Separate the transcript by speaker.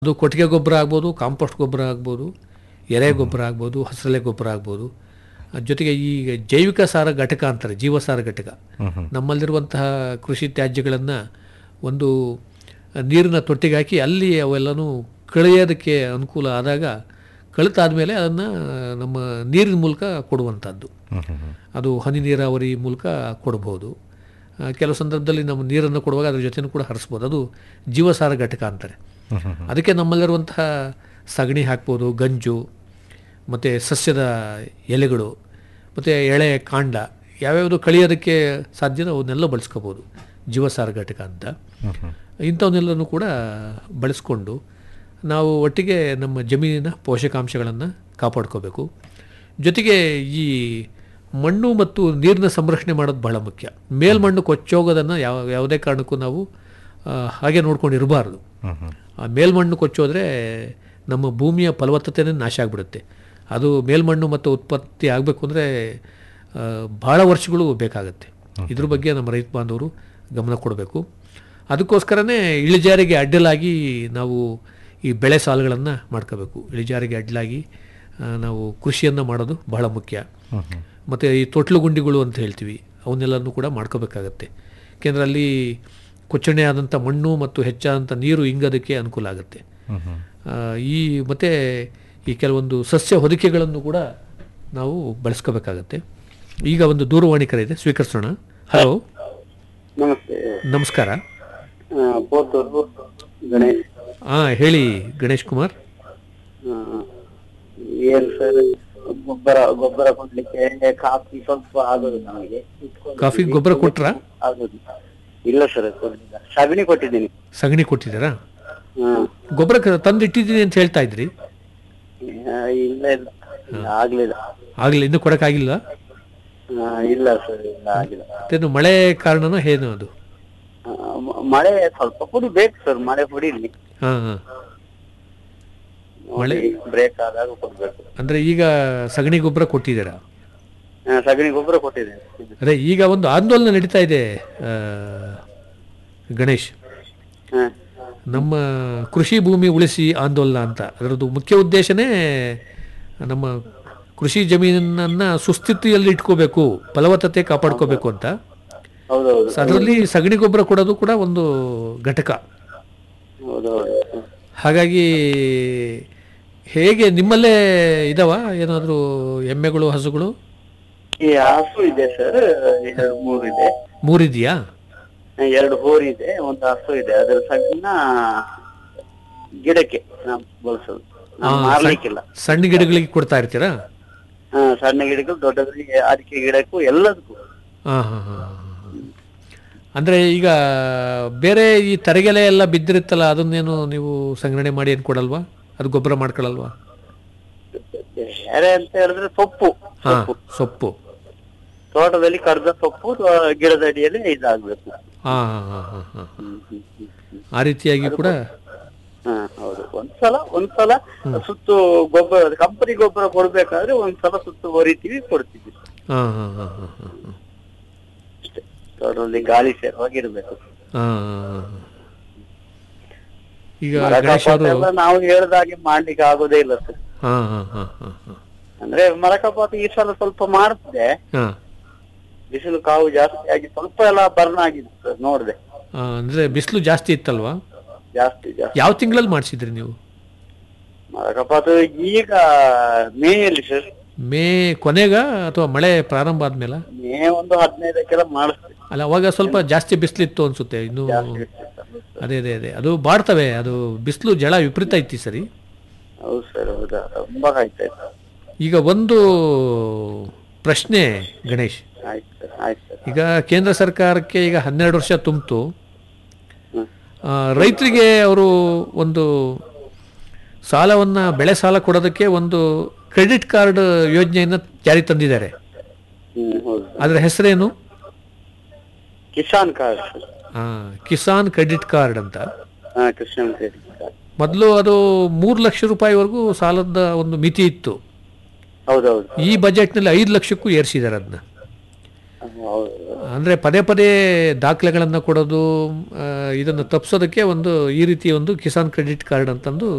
Speaker 1: ಅದು ಕೊಟ್ಟಿಗೆ ಗೊಬ್ಬರ ಆಗ್ಬೋದು ಕಾಂಪೋಸ್ಟ್ ಗೊಬ್ಬರ ಆಗ್ಬೋದು ಎರೆ ಗೊಬ್ಬರ ಆಗ್ಬೋದು ಹಸಿರೆಲೆ ಗೊಬ್ಬರ ಆಗ್ಬೋದು ಅದ್ ಜೊತೆಗೆ ಈ ಜೈವಿಕ ಸಾರ ಘಟಕ ಅಂತಾರೆ ಜೀವಸಾರ ಘಟಕ ನಮ್ಮಲ್ಲಿರುವಂತಹ ಕೃಷಿ ತ್ಯಾಜ್ಯಗಳನ್ನು ಒಂದು ನೀರಿನ ತೊಟ್ಟಿಗೆ ಹಾಕಿ ಅಲ್ಲಿ ಅವೆಲ್ಲನೂ ಕಳೆಯೋದಕ್ಕೆ ಅನುಕೂಲ ಆದಾಗ ಕಳಿತಾದ್ಮೇಲೆ ಅದನ್ನು ನಮ್ಮ ನೀರಿನ ಮೂಲಕ ಕೊಡುವಂಥದ್ದು ಅದು ಹನಿ ನೀರಾವರಿ ಮೂಲಕ ಕೊಡ್ಬೋದು ಆ, ಕೆಲವು ಸಂದರ್ಭದಲ್ಲಿ ನಮ್ಮ ನೀರನ್ನು ಕೊಡುವಾಗ ಅದ್ರ ಜೊತೆನೂ ಕೂಡ ಹರಿಸ್ಬೋದು ಅದು ಜೀವಸಾರ ಘಟಕ ಅಂತಾರೆ ಅದಕ್ಕೆ ನಮ್ಮಲ್ಲಿರುವಂತಹ ಸಗಣಿ ಹಾಕ್ಬೋದು ಗಂಜು ಮತ್ತು ಸಸ್ಯದ ಎಲೆಗಳು ಮತ್ತು ಎಳೆ ಕಾಂಡ ಯಾವ್ಯಾವುದು ಕಳಿಯೋದಕ್ಕೆ ಸಾಧ್ಯನೋ ಅವನ್ನೆಲ್ಲ ಬಳಸ್ಕೋಬೋದು ಜೀವಸಾರ ಘಟಕ ಅಂತ ಇಂಥವನ್ನೆಲ್ಲನೂ ಕೂಡ ಬಳಸ್ಕೊಂಡು ನಾವು ಒಟ್ಟಿಗೆ ನಮ್ಮ ಜಮೀನಿನ ಪೋಷಕಾಂಶಗಳನ್ನು ಕಾಪಾಡ್ಕೋಬೇಕು ಜೊತೆಗೆ ಈ ಮಣ್ಣು ಮತ್ತು ನೀರಿನ ಸಂರಕ್ಷಣೆ ಮಾಡೋದು ಬಹಳ ಮುಖ್ಯ ಮೇಲ್ಮಣ್ಣು ಕೊಚ್ಚೋಗೋದನ್ನು ಯಾವ ಯಾವುದೇ ಕಾರಣಕ್ಕೂ ನಾವು ಆ, ಹಾಗೆ ನೋಡ್ಕೊಂಡು ಇರಬಾರ್ದು ಆ ಮೇಲ್ಮಣ್ಣು ಕೊಚ್ಚೋದ್ರೆ ನಮ್ಮ ಭೂಮಿಯ ಫಲವತ್ತತೆನೇ ನಾಶ ಆಗಿಬಿಡುತ್ತೆ ಅದು ಮೇಲ್ಮಣ್ಣು ಮತ್ತು ಉತ್ಪತ್ತಿ ಆಗಬೇಕು ಅಂದರೆ ಭಾಳ ವರ್ಷಗಳು ಬೇಕಾಗತ್ತೆ ಇದ್ರ ಬಗ್ಗೆ ನಮ್ಮ ರೈತ ಬಾಂಧವರು ಗಮನ ಕೊಡಬೇಕು ಅದಕ್ಕೋಸ್ಕರನೇ ಇಳಿಜಾರಿಗೆ ಅಡ್ಡಲಾಗಿ ನಾವು ಈ ಬೆಳೆ ಸಾಲುಗಳನ್ನು ಮಾಡ್ಕೋಬೇಕು ಇಳಿಜಾರಿಗೆ ಅಡ್ಡಲಾಗಿ ಆ, ನಾವು ಕೃಷಿಯನ್ನು ಮಾಡೋದು ಬಹಳ ಮುಖ್ಯ ಮತ್ತು ಈ ತೊಟ್ಲು ಗುಂಡಿಗಳು ಅಂತ ಹೇಳ್ತೀವಿ ಅವನ್ನೆಲ್ಲನೂ ಕೂಡ ಮಾಡ್ಕೋಬೇಕಾಗತ್ತೆ ಯಾಕೆಂದರೆ ಅಲ್ಲಿ ಕೊಚ್ಚಣೆ ಆದಂಥ ಮಣ್ಣು ಮತ್ತು ಹೆಚ್ಚಾದಂಥ ನೀರು ಇಂಗೋದಕ್ಕೆ ಅನುಕೂಲ ಆಗುತ್ತೆ ಆ, ಈ ಮತ್ತು ಈ ಕೆಲವೊಂದು ಸಸ್ಯ ಹೊದಿಕೆಗಳನ್ನು ಕೂಡ ನಾವು ಬಳಸ್ಕೋಬೇಕಾಗತ್ತೆ ಈಗ ಒಂದು ದೂರವಾಣಿ ಕರೆ ಇದೆ ಸ್ವೀಕರಿಸೋಣ ಹಲೋ
Speaker 2: ನಮಸ್ತೆ
Speaker 1: ನಮಸ್ಕಾರ
Speaker 2: ಆ, ಪೋತೂರು ಗಣೇಶ್
Speaker 1: ಹಾಂ ಹೇಳಿ ಗಣೇಶ್ ಕುಮಾರ್
Speaker 2: ಆ, ಏನ್ ಸರ್ ಗೊಬ್ಬರ ಗೊಬ್ಬರ ಕೊಡ್ಲಿಕ್ಕೆ ಕಾಫಿ ಸ್ವಲ್ಪ ಆಗೋದು ನಮಗೆ ಇಟ್ಕೊಂಡು
Speaker 1: ಕಾಫಿ ಗೊಬ್ಬರ ಕೊಟ್ರಾ
Speaker 2: ಆಗೋದು ಇಲ್ಲ ಸರ್ ಕೊಡ್ಲಿಲ್ಲ ಸಗಣಿ ಕೊಟ್ಟಿದ್ದೀನಿ
Speaker 1: ಸಗಣಿ ಕೊಟ್ಟಿದ್ದೀರಾ
Speaker 2: ಹ್ಮ್
Speaker 1: ಗೊಬ್ಬರ ಕ- ತಂದು ಇಟ್ಟಿದ್ದೀನಿ ಅಂತ ಹೇಳ್ತಾ ಇದ್ರಿ
Speaker 2: ಆ, ಇಲ್ಲ ಇಲ್ಲ ಇಲ್ಲ, ಆಗ್ಲಿಲ್ಲ
Speaker 1: ಆಗಲಿ ಇನ್ನೂ ಕೊಡೋಕ್ಕಾಗಿಲ್ಲ
Speaker 2: ಆ, ಇಲ್ಲ ಸರ್ ಇಲ್ಲ ಆಗಿಲ್ಲ
Speaker 1: ಮತ್ತೇನು ಮಳೆ ಕಾರಣನೋ ಏನು ಅದು
Speaker 2: ಆ, ಮ- ಮಳೆ ಸ್ವಲ್ಪ ಪುಡಿ ಬೇಕು ಸರ್ ಮಳೆ ಪುಡಿಲಿ
Speaker 1: ಹಾಂ ಹಾಂ ಮಳೆ
Speaker 2: ಬ್ರೇಕ್ ಆದಾಗ ಕೊಡ್ಬೇಕು
Speaker 1: ಅಂದರೆ ಈಗ ಸಗಣಿ ಗೊಬ್ಬರ ಕೊಟ್ಟಿದ್ದೀರಾ
Speaker 2: ಆ, ಸಗಣಿ ಗೊಬ್ಬರ ಕೊಟ್ಟಿದ್ದೀನಿ
Speaker 1: ಅದೇ ಈಗ ಒಂದು ಆಂದೋಲನ ನಡೀತಾ ಇದೆ ಆ, ಗಣೇಶ್
Speaker 2: ಹಾ
Speaker 1: ನಮ್ಮ ಕೃಷಿ ಭೂಮಿ ಉಳಿಸಿ ಆಂದೋಲನ ಅಂತ ಅದರದ್ದು ಮುಖ್ಯ ಉದ್ದೇಶನೇ ನಮ್ಮ ಕೃಷಿ ಜಮೀನನ್ನು ಸುಸ್ಥಿತಿಯಲ್ಲಿ ಇಟ್ಕೋಬೇಕು ಫಲವತ್ತತೆ ಕಾಪಾಡ್ಕೋಬೇಕು ಅಂತ
Speaker 2: ಹೌದೌದು
Speaker 1: ಸೊ ಅದರಲ್ಲಿ ಸಗಣಿ ಗೊಬ್ಬರ ಕೊಡೋದು ಕೂಡ ಒಂದು ಘಟಕ
Speaker 2: ಹೌದೌದು
Speaker 1: ಹಾಗಾಗಿ ಹೇಗೆ ನಿಮ್ಮಲ್ಲೇ ಇದಾವ ಏನಾದರೂ ಎಮ್ಮೆಗಳು ಹಸುಗಳು
Speaker 2: ಈ ಹಸು ಇದೆ ಸರ್ ಎರಡು ಮೂರು ಇದೆ
Speaker 1: ಮೂರಿದೆಯಾ
Speaker 2: ಎರಡು ಹೋರಿ ಇದೆ ಒಂದು ಹಸು ಇದೆ ಅದರ ಸಣ್ಣ ಗಿಡಕ್ಕೆ ನಾವು ಬಳಸೋದು ನಾವು
Speaker 1: ಆ,
Speaker 2: ಮಾರ್ಲಿಕ್ಕಿಲ್ಲ
Speaker 1: ಸಣ್ಣ ಗಿಡಗಳಿಗೆ ಕೊಡ್ತಾ ಇರ್ತೀರಾ
Speaker 2: ಹಾ, ಸಣ್ಣ ಗಿಡಕ್ಕೂ ದೊಡ್ಡದ್ರಿಗೆ ಅಡಿಕೆ ಗಿಡಕ್ಕೂ ಎಲ್ಲದಕ್ಕೂ
Speaker 1: ಹಾಂ ಹಾಂ ಹಾಂ ಅಂದರೆ ಈಗ ಬೇರೆ ಈ ತರಗೆಲೆ ಎಲ್ಲ ಬಿದ್ದಿರುತ್ತಲ್ಲ ಅದನ್ನೇನು ನೀವು ಸಂಗ್ರಹಣೆ ಮಾಡಿ ಏನು ಕೊಡಲ್ವಾ ಅದು ಗೊಬ್ಬರ ಮಾಡ್ಕೊಳ್ಳಲ್ವಾ
Speaker 2: ಬೇರೆ ಅಂತ ಹೇಳಿದ್ರೆ ಸೊಪ್ಪು
Speaker 1: ಹಾಂ ಸೊಪ್ಪು
Speaker 2: ತೋಟದಲ್ಲಿ ಕಡ್ದ ಸೊಪ್ಪು ಆ, ಗಿಡದ ಅಡಿಯಲ್ಲಿ ಇದಾಗ್ಬೇಕು
Speaker 1: ಹಾಂ ಹಾಂ ಹಾಂ ಹಾಂ ಹಾಂ
Speaker 2: ಹ್ಮ್, ಹ್ಮ್, ಹ್ಮ್, ಹ್ಮ್.
Speaker 1: ಆ ರೀತಿಯಾಗಿ ಕೂಡ
Speaker 2: ಹಾ ಹೌದು ಒಂದ್ಸಲ ಒಂದ್ಸಲ ಸುತ್ತು ಗೊಬ್ಬರ ಕಂಪನಿ ಗೊಬ್ಬರ ಕೊಡ್ಬೇಕಾದ್ರೆ ಒಂದ್ಸಲ ಸುತ್ತು ಹೊರಿತೀವಿ ಕೊಡ್ತೀವಿ
Speaker 1: ಹಾಂ ಹಾಂ ಹಾಂ ಹಾಂ ಹಾಂ ಹಾಂ
Speaker 2: ಅಷ್ಟೇ ತೋಟದಲ್ಲಿ ಗಾಳಿ ಸೇರುವಾಗಿರ್ಬೇಕು
Speaker 1: ಹಾಂ ಈಗ
Speaker 2: ಮರ
Speaker 1: ಗಣೇಶ್
Speaker 2: ಕಪಾತ
Speaker 1: ಅವರು
Speaker 2: ಎಲ್ಲ ನಾವು ಹೇಳ್ದಾಗೆ ಮಾಡ್ಲಿಕ್ಕೆ ಆಗೋದೇ ಇಲ್ಲ ಸರ್
Speaker 1: ಹಾಂ ಹಾಂ ಹಾಂ ಹಾಂ ಹಾಂ
Speaker 2: ಅಂದ್ರೆ ಮರ ಕಪಾತ ಈ ಸಲ ಸ್ವಲ್ಪ ಮಾಡ್ತಿದೆ
Speaker 1: ಹಾಂ
Speaker 2: ಬಿಸಿಲು ಕಾವು ಜಾಸ್ತಿ ಆಗಿ ಸ್ವಲ್ಪ ಎಲ್ಲ ಬರ್ನ್ ಆಗಿದೆ ಸರ್ ನೋಡ್ದೆ
Speaker 1: ಅಂದರೆ ಬಿಸಿಲು ಜಾಸ್ತಿ ಇತ್ತಲ್ವಾ
Speaker 2: ಜಾಸ್ತಿ ಜಾಸ್ತಿ
Speaker 1: ಯಾವ ತಿಂಗಳಲ್ಲಿ ಮಾಡಿಸಿದ್ರಿ ನೀವು
Speaker 2: ಮರ ಕಪಾತ ಈಗ ಮೇಯಲ್ಲಿ ಸರ್
Speaker 1: ಮೇ ಕೊನೆಗ ಅಥವಾ ಮಳೆ ಪ್ರಾರಂಭ ಆದ್ಮೇಲೆ
Speaker 2: ಮೇ ಒಂದು ಹದಿನೈದಕ್ಕೆಲ್ಲ ಮಾಡಿಸ್ತೀವಿ
Speaker 1: ಅಲ್ಲ ಅವಾಗ ಸ್ವಲ್ಪ ಜಾಸ್ತಿ ಬಿಸಿಲಿತ್ತು ಅನ್ಸುತ್ತೆ ಇನ್ನು
Speaker 2: ಜಾಸ್ತಿ ಇರ್ತದೆ ಸರ್.
Speaker 1: ಅದೇ ಅದೇ ಅದೇ ಅದು ಬಾಡ್ತವೆ ಅದು ಬಿಸಿಲು ಜಳ ವಿಪರೀತ ಐತಿ ಸರಿ
Speaker 2: ಹೌದು ಸರ್ ಹೌದಾ ತುಂಬಾ ಕಾಯ್ತಾ ಇತ್ತು
Speaker 1: ಈಗ ಒಂದು ಪ್ರಶ್ನೆ ಗಣೇಶ್
Speaker 2: ಆಯ್ತು ಸರ್ ಆಯ್ತು ಸರ್
Speaker 1: ಈಗ ಕೇಂದ್ರ ಸರ್ಕಾರಕ್ಕೆ ಈಗ ಹನ್ನೆರಡು ವರ್ಷ ತುಂಬಿತು
Speaker 2: ಹ್ಮ್
Speaker 1: ರೈತರಿಗೆ ಅವರು ಒಂದು ಸಾಲವನ್ನು ಬೆಳೆ ಸಾಲ ಕೊಡೋದಕ್ಕೆ ಒಂದು ಕ್ರೆಡಿಟ್ ಕಾರ್ಡ್ ಯೋಜನೆಯನ್ನು ಜಾರಿ ತಂದಿದ್ದಾರೆ
Speaker 2: ಹ್ಮ್ ಹೌದು
Speaker 1: ಅದರ ಹೆಸರೇನು
Speaker 2: ಕಿಸಾನ್ ಕಾರ್ಡ್ ಸರ್
Speaker 1: ಆ, ಕಿಸಾನ್ ಕ್ರೆಡಿಟ್ ಕಾರ್ಡ್ ಅಂತ
Speaker 2: ಹಾ ಕಿಸಾನ್ ಕ್ರೆಡಿಟ್ ಕಾರ್ಡ್
Speaker 1: ಮೊದಲು ಅದು ಮೂರು ಲಕ್ಷ ರೂಪಾಯಿವರೆಗೂ ಸಾಲದ ಒಂದು ಮಿತಿ ಇತ್ತು
Speaker 2: ಹೌದೌದು
Speaker 1: ಈ ಬಜೆಟ್ನಲ್ಲಿ ಐದು ಲಕ್ಷಕ್ಕೂ ಏರಿಸಿದ್ದಾರೆ ಅದನ್ನ
Speaker 2: ಹ್ಮ್, ಹೌದು
Speaker 1: ಅಂದರೆ ಪದೇ ಪದೇ ದಾಖಲೆಗಳನ್ನು ಕೊಡೋದು ಆ, ಇದನ್ನು ತಪ್ಪಿಸೋದಕ್ಕೆ ಒಂದು ಈ ರೀತಿ ಒಂದು ಕಿಸಾನ್ ಕ್ರೆಡಿಟ್ ಕಾರ್ಡ್ ಅಂತಂದು